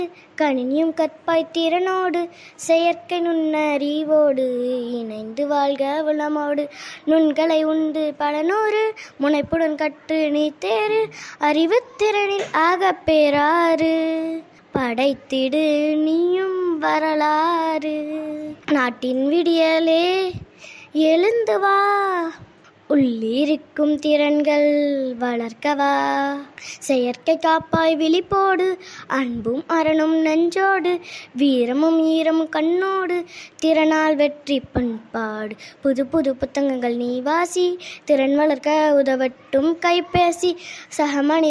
கணினியும் கற்பாய் திறனோடு செயற்கை நுண்ணறிவோடு இணைந்து வாழ்க உளமோடு நுண்களை உண்டு பலனூறு முனைப்புடன் கட்டு நீ தேறு அறிவுத்திறனில் ஆகப் பேராறு படைத்திடு நீயும் வரலாறு நாட்டின் விடியலே எழுந்து வா உள்ளிருக்கும் திறன்கள் வளர்க்கவா செயற்கை காப்பாய் விழிப்போடு அன்பும் அரணும் நெஞ்சோடு வீரமும் ஈரமும் கண்ணோடு திறனால் வெற்றி பண்பாடு புது புது புத்தகங்கள் நீ வாசி திறன் வளர்க்க உதவட்டும் கைபேசி சக மனித